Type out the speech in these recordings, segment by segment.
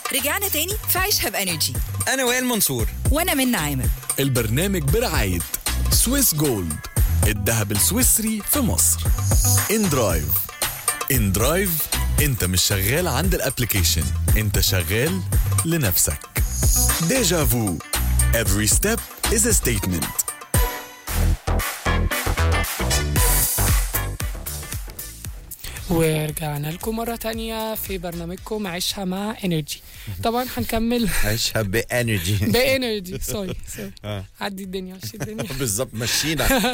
رجعنا تاني في عيشها بانرجي انا وائل منصور وانا من عامر البرنامج برعاية سويس جولد الذهب السويسري في مصر ان درايف ان درايف انت مش شغال عند الابليكيشن انت شغال لنفسك ديجا فو every step is a statement ورجعنا لكم مرة تانية في برنامجكم عيشها مع انرجي طبعا هنكمل عيشها بانرجي بانرجي سوري سوري آه. عدي الدنيا مشي الدنيا بالظبط مشينا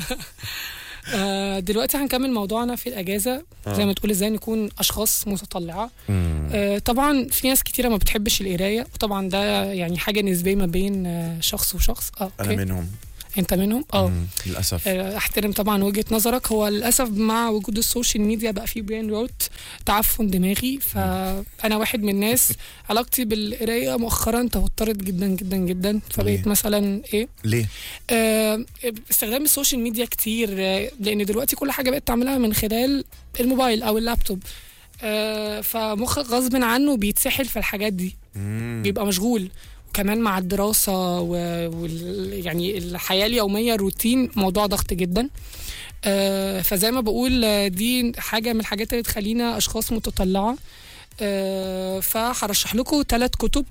آه، دلوقتي هنكمل موضوعنا في الاجازه زي ما تقول ازاي نكون اشخاص متطلعه آه، طبعا في ناس كتيره ما بتحبش القرايه وطبعا ده يعني حاجه نسبيه ما بين آه، شخص وشخص اه انا اوكي منهم انت منهم اه مم، للاسف آه، احترم طبعا وجهه نظرك هو للاسف مع وجود السوشيال ميديا بقى في برين روت تعفن دماغي فانا واحد من الناس علاقتي بالقرايه مؤخرا توترت جدا جدا جدا فبقيت ليه؟ مثلا ايه ليه آه، استخدام السوشيال ميديا كتير آه، لان دلوقتي كل حاجه بقت تعملها من خلال الموبايل او اللابتوب آه، فمخك غصب عنه بيتسحل في الحاجات دي مم. بيبقى مشغول وكمان مع الدراسة و... وال... يعني الحياة اليومية الروتين موضوع ضغط جدا آه فزي ما بقول آه، دي حاجة من الحاجات اللي تخلينا أشخاص متطلعة آه فهرشح لكم ثلاث كتب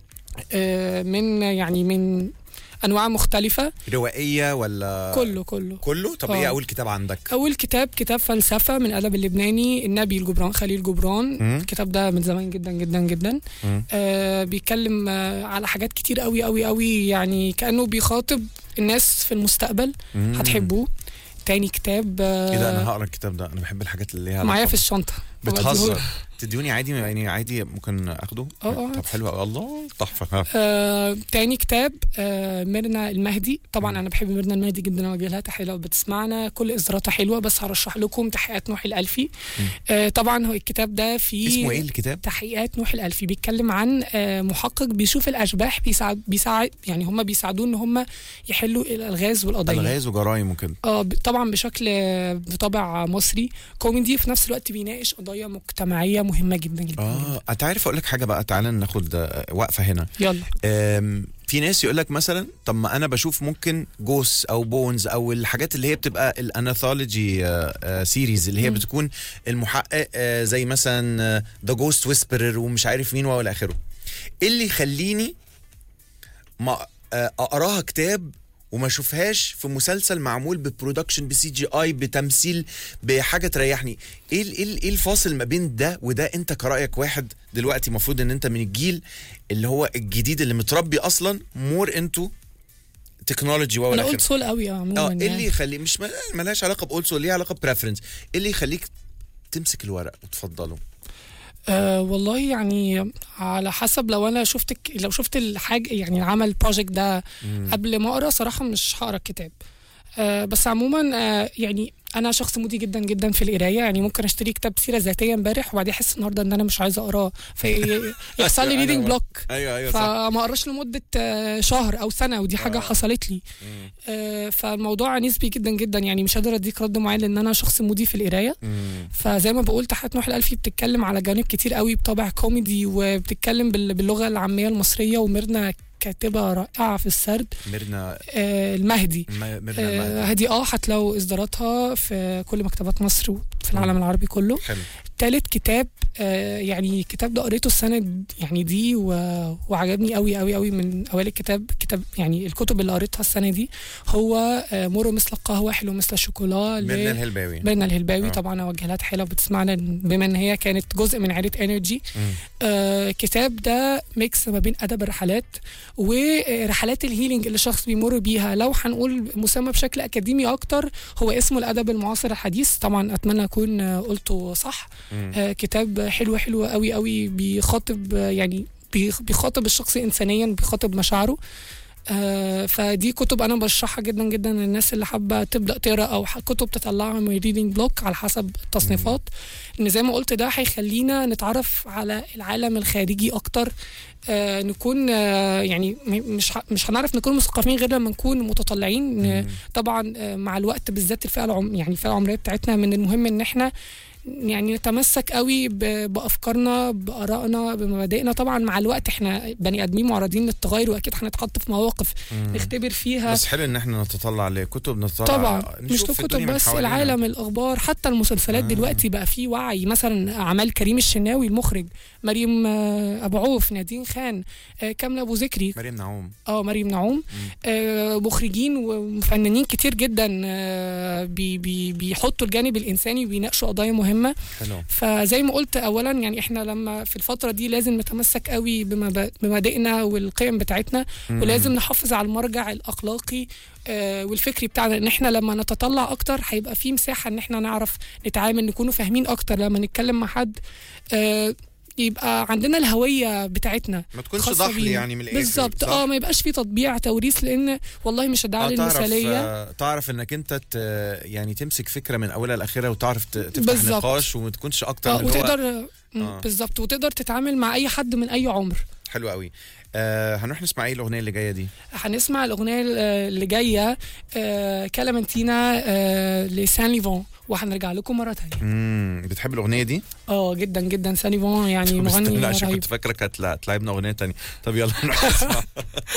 آه من يعني من أنواع مختلفة روائيه ولا كله كله كله طب آه. ايه اول كتاب عندك أول كتاب كتاب فلسفة من الأدب اللبناني النبي الجبران خليل جبران مم. الكتاب ده من زمان جدا جدا جدا مم. آه بيتكلم آه على حاجات كتير قوي قوي قوي يعني كأنه بيخاطب الناس في المستقبل مم. هتحبوه تاني كتاب ايه ده انا آه هقرا الكتاب ده انا بحب الحاجات اللي ليها معايا علاقة في الشنطة بتهزر تديوني عادي يعني عادي ممكن اخده اه، اه. طب حلو أوي. الله تحفه آه، تاني كتاب آه، ميرنا المهدي طبعا انا بحب ميرنا المهدي جدا اوجه لها تحيه لو بتسمعنا كل اصداراتها حلوه بس هرشح لكم تحقيقات نوح الالفي آه، طبعا هو الكتاب ده فيه اسمه ايه الكتاب تحقيقات نوح الألفي بيتكلم عن آه، محقق بيشوف الأشباح بيساعد بيساعد يعني هم بيساعدوه إن هم يحلوا الألغاز والقضايا الغاز وجرايم وكده اه ب- طبعا بشكل آه، بطابع مصري كوميدي في نفس الوقت بيناقش قضايا مجتمعية مهمة جدا جدا, جداً. اه انت عارف اقول لك حاجه بقى تعالى ناخد آه، وقفه هنا يلا أم، في ناس يقول لك مثلا طب ما انا بشوف ممكن جوس او بونز او الحاجات اللي هي بتبقى الاناثولوجي سيريز اللي هي مم. بتكون المحقق آه، زي مثلا ذا جوست ويسبرر ومش عارف مين والى اخره ايه اللي يخليني ما آه، اقراها كتاب وما اشوفهاش في مسلسل معمول ببرودكشن بسي جي اي بتمثيل بحاجه تريحني ايه ال- ايه ال- ايه الفاصل ما بين ده وده انت كرايك واحد دلوقتي المفروض ان انت من الجيل اللي هو الجديد اللي متربي اصلا مور انتو تكنولوجي أنا ولا قلت سول قوي عموما اه ايه اللي يعني. يخلي مش مل- ملهاش علاقه باولسو ليها علاقه بريفرنس ايه اللي يخليك تمسك الورق وتفضله أه والله يعني على حسب لو انا شفت ك- لو شفت الحاجه يعني العمل البروجكت ده قبل ما اقرا صراحه مش هقرا الكتاب أه بس عموما أه يعني انا شخص مودي جدا جدا في القرايه يعني ممكن اشتري كتاب سيره ذاتيه امبارح وبعدين احس النهارده ان انا مش عايزه اقراه فيحصل لي أيوة، ريدنج أنا بلوك ايوه ايوه فما اقراش لمده آه، شهر او سنه ودي حاجه آه. حصلت لي آه، فالموضوع نسبي جدا جدا يعني مش قادره اديك رد معين لان انا شخص مودي في القرايه فزي ما بقول تحت نوح الألفي بتتكلم على جوانب كتير قوي بطابع كوميدي وبتتكلم بال- باللغة العامية المصرية وميرنا كاتبة رائعة في السرد ميرنا آه المهدي ما- ميرنا آه المهدي. هدي اه هتلاقوا اصداراتها في كل مكتبات مصر وفي العالم العربي كله حلو تالت كتاب آه يعني الكتاب ده قريته السنة د- يعني دي و... وعجبني قوي قوي قوي من أوائل الكتاب كتاب يعني الكتب اللي قريتها السنة دي هو آه مر مثل القهوة حلو مثل الشوكولا ل- ميرنا الهلباوي ميرنا الهلباوي آه. آه. طبعا اوجه لها تحيه لو بتسمعنا بما ان هي كانت جزء من عائله انرجي مم. آه كتاب ده ميكس ما بين ادب الرحلات ورحلات الهيلينج اللي الشخص بيمر بيها لو هنقول مسمى بشكل اكاديمي اكتر هو اسمه الادب المعاصر الحديث طبعا اتمنى اكون آه، قلته صح مم. آه كتاب حلو حلو قوي قوي بيخاطب آه، يعني بيخ- بيخاطب الشخص انسانيا بيخاطب مشاعره آه فدي كتب انا برشحها جدا جدا للناس اللي حابه تبدا تقرا او ح- كتب تطلعها من ريدنج بلوك على حسب التصنيفات ان زي ما قلت ده هيخلينا نتعرف على العالم الخارجي اكتر آه نكون آه يعني م- مش ه- مش هنعرف نكون مثقفين غير لما نكون متطلعين آه، طبعا آه، مع الوقت بالذات الفئه العم يعني الفئه العمريه بتاعتنا من المهم ان احنا يعني نتمسك قوي ب- بافكارنا بارائنا بمبادئنا طبعا مع الوقت احنا بني ادمين معرضين للتغير واكيد هنتحط في مواقف نختبر فيها بس حلو ان احنا نتطلع لكتب نتطلع طبعا مش نشوف لكتب الدنيا من بس حوالينا. العالم الاخبار حتى المسلسلات آه. آه. دلوقتي بقى في وعي مثلا اعمال كريم الشناوي المخرج مريم آه، ابو عوف نادين خان آه، كامله ابو ذكري مريم نعوم اه مريم نعوم آه مخرجين ومفنانين كتير جدا آه بي بي بيحطوا الجانب الانساني وبيناقشوا قضايا مهمه حلو فزي ما قلت اولا يعني احنا لما في الفتره دي لازم نتمسك قوي بمبا- بمبادئنا والقيم بتاعتنا ولازم نحافظ على المرجع الاخلاقي آه، والفكري بتاعنا ان احنا لما نتطلع اكتر هيبقى في مساحه ان احنا نعرف نتعامل نكونوا فاهمين اكتر لما نتكلم مع حد آه، يبقى عندنا الهويه بتاعتنا ما تكونش خاصة ضحل بينا. يعني من الاخر بالظبط صح؟ اه ما يبقاش في تطبيع توريث لان والله مش الدعايه آه، تعرف المثاليه آه، تعرف انك انت ت... يعني تمسك فكره من اولها لاخرها وتعرف ت... تفتح بالظبط. نقاش وما تكونش اكتر اه من اللي هو وتقدر مم، آه. بالظبط وتقدر تتعامل مع اي حد من اي عمر حلو قوي آه هنروح نسمع ايه الاغنيه اللي جايه دي هنسمع الاغنيه اللي جايه آه كلامنتينا آه لسان ليفون وهنرجع لكم مره تانية امم بتحب الاغنيه دي اه جدا جدا سان ليفون يعني طب استنى مغني عشان رهيب كنت فاكرك هتلا- هتلعبنا اغنيه تانية طب يلا نروح نسمع